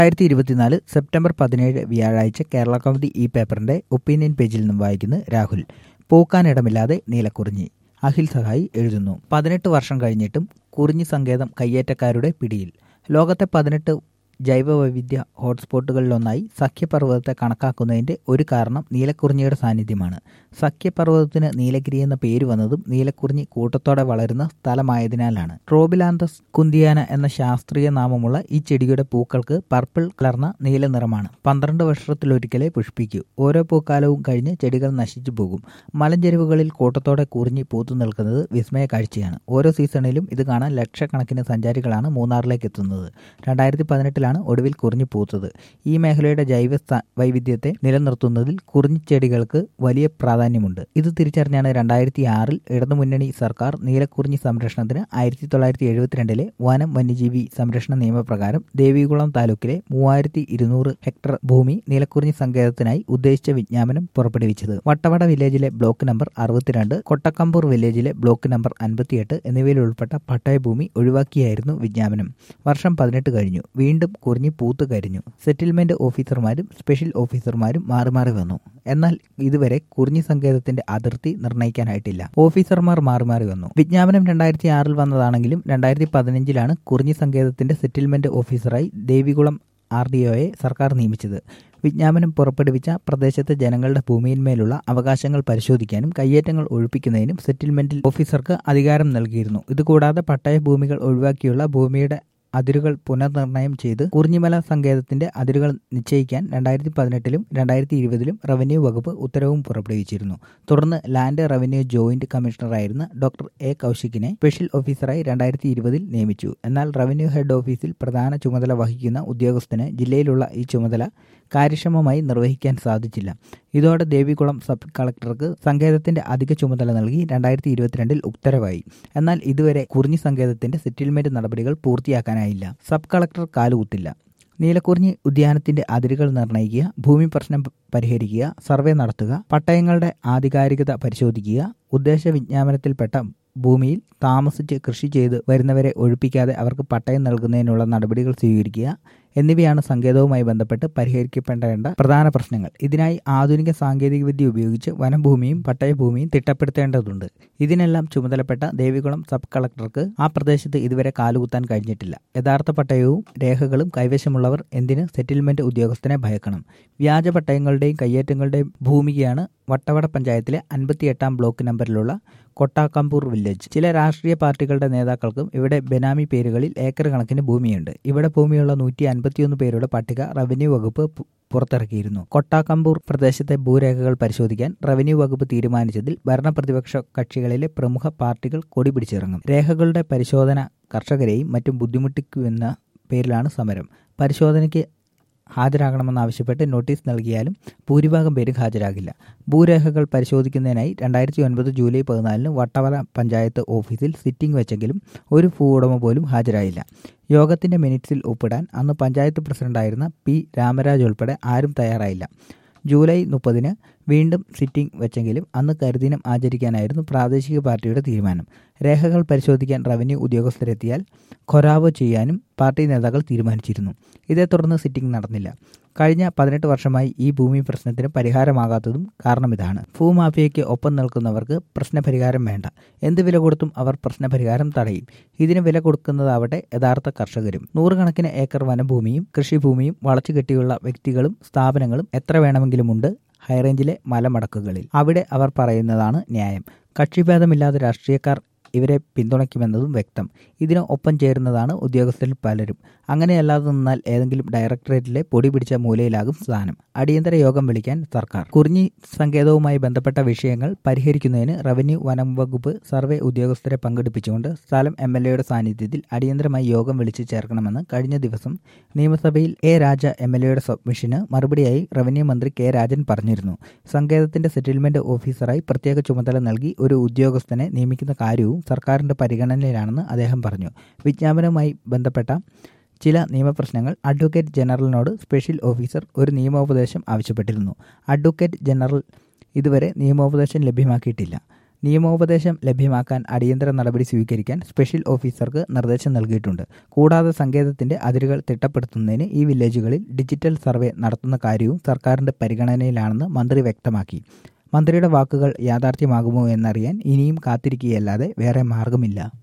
രണ്ടായിരത്തി ഇരുപത്തിനാല് സെപ്റ്റംബർ പതിനേഴ് വ്യാഴാഴ്ച കേരള കൗമുദി ഈ പേപ്പറിന്റെ ഒപ്പീനിയൻ പേജിൽ നിന്നും വായിക്കുന്നു രാഹുൽ പൂക്കാനിടമില്ലാതെ നീലക്കുറിഞ്ഞി അഖിൽ സഹായി എഴുതുന്നു പതിനെട്ട് വർഷം കഴിഞ്ഞിട്ടും കുറിഞ്ഞി സങ്കേതം കയ്യേറ്റക്കാരുടെ പിടിയിൽ ലോകത്തെ പതിനെട്ട് ജൈവ വൈവിധ്യ ഹോട്ട്സ്പോട്ടുകളിലൊന്നായി സഖ്യപർവ്വതത്തെ കണക്കാക്കുന്നതിന്റെ ഒരു കാരണം നീലക്കുറിഞ്ഞിയുടെ സാന്നിധ്യമാണ് സഖ്യപർവ്വതത്തിന് നീലഗിരി എന്ന പേര് വന്നതും നീലക്കുറിഞ്ഞി കൂട്ടത്തോടെ വളരുന്ന സ്ഥലമായതിനാലാണ് ട്രോബിലാന്തസ് കുന്തിയാന എന്ന ശാസ്ത്രീയ നാമമുള്ള ഈ ചെടിയുടെ പൂക്കൾക്ക് പർപ്പിൾ കലർന്ന നീല നിറമാണ് പന്ത്രണ്ട് വർഷത്തിലൊരിക്കലേ പുഷ്പിക്കൂ ഓരോ പൂക്കാലവും കഴിഞ്ഞ് ചെടികൾ നശിച്ചു പോകും മലഞ്ചെരുവുകളിൽ കൂട്ടത്തോടെ കുറിഞ്ഞി പൂത്തു നിൽക്കുന്നത് വിസ്മയ കാഴ്ചയാണ് ഓരോ സീസണിലും ഇത് കാണാൻ ലക്ഷക്കണക്കിന് സഞ്ചാരികളാണ് മൂന്നാറിലേക്ക് എത്തുന്നത് രണ്ടായിരത്തി പതിനെട്ടിലാണ് ഒടുവിൽ കുറിഞ്ഞി പൂത്തത് ഈ മേഖലയുടെ ജൈവ വൈവിധ്യത്തെ നിലനിർത്തുന്നതിൽ കുറിഞ്ഞിച്ചെടികൾക്ക് വലിയ പ്രാധാന്യമുണ്ട് ഇത് തിരിച്ചറിഞ്ഞാണ് രണ്ടായിരത്തി ആറിൽ ഇടതുമുന്നണി സർക്കാർ നീലക്കുറിഞ്ഞി സംരക്ഷണത്തിന് ആയിരത്തി തൊള്ളായിരത്തി എഴുപത്തിരണ്ടിലെ വനം വന്യജീവി സംരക്ഷണ നിയമപ്രകാരം ദേവികുളം താലൂക്കിലെ മൂവായിരത്തി ഇരുന്നൂറ് ഹെക്ടർ ഭൂമി നീലക്കുറിഞ്ഞി സങ്കേതത്തിനായി ഉദ്ദേശിച്ച വിജ്ഞാപനം പുറപ്പെടുവിച്ചത് വട്ടവട വില്ലേജിലെ ബ്ലോക്ക് നമ്പർ അറുപത്തിരണ്ട് കൊട്ടക്കമ്പൂർ വില്ലേജിലെ ബ്ലോക്ക് നമ്പർ അൻപത്തിയെട്ട് എന്നിവയിൽ ഉൾപ്പെട്ട പട്ടയഭൂമി ഒഴിവാക്കിയായിരുന്നു വിജ്ഞാപനം വർഷം പതിനെട്ട് കഴിഞ്ഞു വീണ്ടും കുറിഞ്ഞി പൂത്തു കരിഞ്ഞു സെറ്റിൽമെന്റ് ഓഫീസർമാരും സ്പെഷ്യൽ ഓഫീസർമാരും മാറി മാറി വന്നു എന്നാൽ ഇതുവരെ കുറിഞ്ഞി സങ്കേതത്തിന്റെ അതിർത്തി നിർണ്ണയിക്കാനായിട്ടില്ല ഓഫീസർമാർ മാറി മാറി വന്നു വിജ്ഞാപനം രണ്ടായിരത്തി ആറിൽ വന്നതാണെങ്കിലും രണ്ടായിരത്തി പതിനഞ്ചിലാണ് കുറിഞ്ഞി സങ്കേതത്തിന്റെ സെറ്റിൽമെന്റ് ഓഫീസറായി ദേവികുളം ആർ ഡി ഒയെ സർക്കാർ നിയമിച്ചത് വിജ്ഞാപനം പുറപ്പെടുവിച്ച പ്രദേശത്തെ ജനങ്ങളുടെ ഭൂമിയിന്മേലുള്ള അവകാശങ്ങൾ പരിശോധിക്കാനും കയ്യേറ്റങ്ങൾ ഒഴിപ്പിക്കുന്നതിനും സെറ്റിൽമെന്റിൽ ഓഫീസർക്ക് അധികാരം നൽകിയിരുന്നു ഇതുകൂടാതെ പട്ടയ ഭൂമികൾ ഒഴിവാക്കിയുള്ള ഭൂമിയുടെ അതിരുകൾ പുനർനിർണയം ചെയ്ത് കുറിഞ്ഞിമല സങ്കേതത്തിന്റെ അതിരുകൾ നിശ്ചയിക്കാൻ രണ്ടായിരത്തി പതിനെട്ടിലും രണ്ടായിരത്തി ഇരുപതിലും റവന്യൂ വകുപ്പ് ഉത്തരവും പുറപ്പെടുവിച്ചിരുന്നു തുടർന്ന് ലാൻഡ് റവന്യൂ ജോയിന്റ് കമ്മീഷണറായിരുന്ന ഡോക്ടർ എ കൌശിക്കിനെ സ്പെഷ്യൽ ഓഫീസറായി രണ്ടായിരത്തി ഇരുപതിൽ നിയമിച്ചു എന്നാൽ റവന്യൂ ഹെഡ് ഓഫീസിൽ പ്രധാന ചുമതല വഹിക്കുന്ന ഉദ്യോഗസ്ഥന് ജില്ലയിലുള്ള ഈ ചുമതല കാര്യക്ഷമമായി നിർവഹിക്കാൻ സാധിച്ചില്ല ഇതോടെ ദേവികുളം സബ് കളക്ടർക്ക് സങ്കേതത്തിന്റെ അധിക ചുമതല നൽകി രണ്ടായിരത്തി ഇരുപത്തിരണ്ടിൽ ഉത്തരവായി എന്നാൽ ഇതുവരെ കുറിഞ്ഞി സങ്കേതത്തിന്റെ സെറ്റിൽമെന്റ് നടപടികൾ പൂർത്തിയാക്കാനായില്ല സബ് കളക്ടർ കാലുകുത്തില്ല നീലക്കുറിഞ്ഞി ഉദ്യാനത്തിന്റെ അതിരുകൾ നിർണ്ണയിക്കുക ഭൂമി പ്രശ്നം പരിഹരിക്കുക സർവേ നടത്തുക പട്ടയങ്ങളുടെ ആധികാരികത പരിശോധിക്കുക ഉദ്ദേശ വിജ്ഞാപനത്തിൽപ്പെട്ട ഭൂമിയിൽ താമസിച്ച് കൃഷി ചെയ്ത് വരുന്നവരെ ഒഴിപ്പിക്കാതെ അവർക്ക് പട്ടയം നൽകുന്നതിനുള്ള നടപടികൾ സ്വീകരിക്കുക എന്നിവയാണ് സങ്കേതവുമായി ബന്ധപ്പെട്ട് പരിഹരിക്കപ്പെടേണ്ട പ്രധാന പ്രശ്നങ്ങൾ ഇതിനായി ആധുനിക സാങ്കേതികവിദ്യ ഉപയോഗിച്ച് വനഭൂമിയും പട്ടയഭൂമിയും തിട്ടപ്പെടുത്തേണ്ടതുണ്ട് ഇതിനെല്ലാം ചുമതലപ്പെട്ട ദേവികുളം സബ് കളക്ടർക്ക് ആ പ്രദേശത്ത് ഇതുവരെ കാലുകുത്താൻ കഴിഞ്ഞിട്ടില്ല യഥാർത്ഥ പട്ടയവും രേഖകളും കൈവശമുള്ളവർ എന്തിന് സെറ്റിൽമെന്റ് ഉദ്യോഗസ്ഥനെ ഭയക്കണം വ്യാജ പട്ടയങ്ങളുടെയും കയ്യേറ്റങ്ങളുടെയും ഭൂമികയാണ് വട്ടവട പഞ്ചായത്തിലെ അൻപത്തിയെട്ടാം ബ്ലോക്ക് നമ്പറിലുള്ള കൊട്ടാക്കമ്പൂർ വില്ലേജ് ചില രാഷ്ട്രീയ പാർട്ടികളുടെ നേതാക്കൾക്കും ഇവിടെ ബെനാമി പേരുകളിൽ ഏക്കർ കണക്കിന് ഭൂമിയുണ്ട് ഇവിടെ ഭൂമിയുള്ള നൂറ്റി അൻപത്തിയൊന്ന് പേരുടെ പട്ടിക റവന്യൂ വകുപ്പ് പുറത്തിറക്കിയിരുന്നു കൊട്ടാക്കമ്പൂർ പ്രദേശത്തെ ഭൂരേഖകൾ പരിശോധിക്കാൻ റവന്യൂ വകുപ്പ് തീരുമാനിച്ചതിൽ ഭരണപ്രതിപക്ഷ കക്ഷികളിലെ പ്രമുഖ പാർട്ടികൾ കൊടി പിടിച്ചിറങ്ങും രേഖകളുടെ പരിശോധന കർഷകരെയും മറ്റും ബുദ്ധിമുട്ടിക്കുമെന്ന പേരിലാണ് സമരം പരിശോധനയ്ക്ക് ഹാജരാകണമെന്നാവശ്യപ്പെട്ട് നോട്ടീസ് നൽകിയാലും ഭൂരിഭാഗം പേരും ഹാജരാകില്ല ഭൂരേഖകൾ പരിശോധിക്കുന്നതിനായി രണ്ടായിരത്തി ഒൻപത് ജൂലൈ പതിനാലിന് വട്ടവല പഞ്ചായത്ത് ഓഫീസിൽ സിറ്റിംഗ് വെച്ചെങ്കിലും ഒരു ഭൂ ഉടമ പോലും ഹാജരായില്ല യോഗത്തിന്റെ മിനിറ്റ്സിൽ ഒപ്പിടാൻ അന്ന് പഞ്ചായത്ത് പ്രസിഡന്റായിരുന്ന പി രാമരാജ് ഉൾപ്പെടെ ആരും തയ്യാറായില്ല ജൂലൈ മുപ്പതിന് വീണ്ടും സിറ്റിംഗ് വെച്ചെങ്കിലും അന്ന് കരുദിനം ആചരിക്കാനായിരുന്നു പ്രാദേശിക പാർട്ടിയുടെ തീരുമാനം രേഖകൾ പരിശോധിക്കാൻ റവന്യൂ ഉദ്യോഗസ്ഥരെത്തിയാൽ ഖൊരാവോ ചെയ്യാനും പാർട്ടി നേതാക്കൾ തീരുമാനിച്ചിരുന്നു ഇതേ തുടർന്ന് സിറ്റിംഗ് നടന്നില്ല കഴിഞ്ഞ പതിനെട്ട് വർഷമായി ഈ ഭൂമി പ്രശ്നത്തിന് പരിഹാരമാകാത്തതും കാരണം ഇതാണ് ഭൂമാഫിയയ്ക്ക് ഒപ്പം നിൽക്കുന്നവർക്ക് പ്രശ്നപരിഹാരം വേണ്ട എന്ത് വില കൊടുത്തും അവർ പ്രശ്നപരിഹാരം തടയും ഇതിന് വില കൊടുക്കുന്നതാവട്ടെ യഥാർത്ഥ കർഷകരും നൂറുകണക്കിന് ഏക്കർ വനഭൂമിയും കൃഷിഭൂമിയും വളച്ചുകെട്ടിയുള്ള വ്യക്തികളും സ്ഥാപനങ്ങളും എത്ര വേണമെങ്കിലുമുണ്ട് ഹൈറേഞ്ചിലെ മലമടക്കുകളിൽ അവിടെ അവർ പറയുന്നതാണ് ന്യായം കക്ഷിഭേദമില്ലാതെ രാഷ്ട്രീയക്കാർ ഇവരെ പിന്തുണയ്ക്കുമെന്നതും വ്യക്തം ഇതിന് ഒപ്പം ചേരുന്നതാണ് ഉദ്യോഗസ്ഥരിൽ പലരും അങ്ങനെയല്ലാതെ നിന്നാൽ ഏതെങ്കിലും ഡയറക്ടറേറ്റിലെ പൊടി പിടിച്ച മൂലയിലാകും സ്ഥാനം അടിയന്തര യോഗം വിളിക്കാൻ സർക്കാർ കുറിഞ്ഞി സങ്കേതവുമായി ബന്ധപ്പെട്ട വിഷയങ്ങൾ പരിഹരിക്കുന്നതിന് റവന്യൂ വനം വകുപ്പ് സർവേ ഉദ്യോഗസ്ഥരെ പങ്കെടുപ്പിച്ചുകൊണ്ട് സ്ഥലം എം എൽ എയുടെ സാന്നിധ്യത്തിൽ അടിയന്തരമായി യോഗം വിളിച്ചു ചേർക്കണമെന്ന് കഴിഞ്ഞ ദിവസം നിയമസഭയിൽ എ രാജ എം എൽ എയുടെ സബ്മിഷന് മറുപടിയായി റവന്യൂ മന്ത്രി കെ രാജൻ പറഞ്ഞിരുന്നു സങ്കേതത്തിന്റെ സെറ്റിൽമെന്റ് ഓഫീസറായി പ്രത്യേക ചുമതല നൽകി ഒരു ഉദ്യോഗസ്ഥനെ നിയമിക്കുന്ന കാര്യവും സർക്കാരിന്റെ പരിഗണനയിലാണെന്ന് അദ്ദേഹം പറഞ്ഞു വിജ്ഞാപനവുമായി ബന്ധപ്പെട്ട ചില നിയമപ്രശ്നങ്ങൾ അഡ്വക്കേറ്റ് ജനറലിനോട് സ്പെഷ്യൽ ഓഫീസർ ഒരു നിയമോപദേശം ആവശ്യപ്പെട്ടിരുന്നു അഡ്വക്കേറ്റ് ജനറൽ ഇതുവരെ നിയമോപദേശം ലഭ്യമാക്കിയിട്ടില്ല നിയമോപദേശം ലഭ്യമാക്കാൻ അടിയന്തര നടപടി സ്വീകരിക്കാൻ സ്പെഷ്യൽ ഓഫീസർക്ക് നിർദ്ദേശം നൽകിയിട്ടുണ്ട് കൂടാതെ സങ്കേതത്തിന്റെ അതിരുകൾ തിട്ടപ്പെടുത്തുന്നതിന് ഈ വില്ലേജുകളിൽ ഡിജിറ്റൽ സർവേ നടത്തുന്ന കാര്യവും സർക്കാരിന്റെ പരിഗണനയിലാണെന്ന് മന്ത്രി വ്യക്തമാക്കി മന്ത്രിയുടെ വാക്കുകൾ യാഥാർത്ഥ്യമാകുമോ എന്നറിയാൻ ഇനിയും കാത്തിരിക്കുകയല്ലാതെ വേറെ മാർഗമില്ല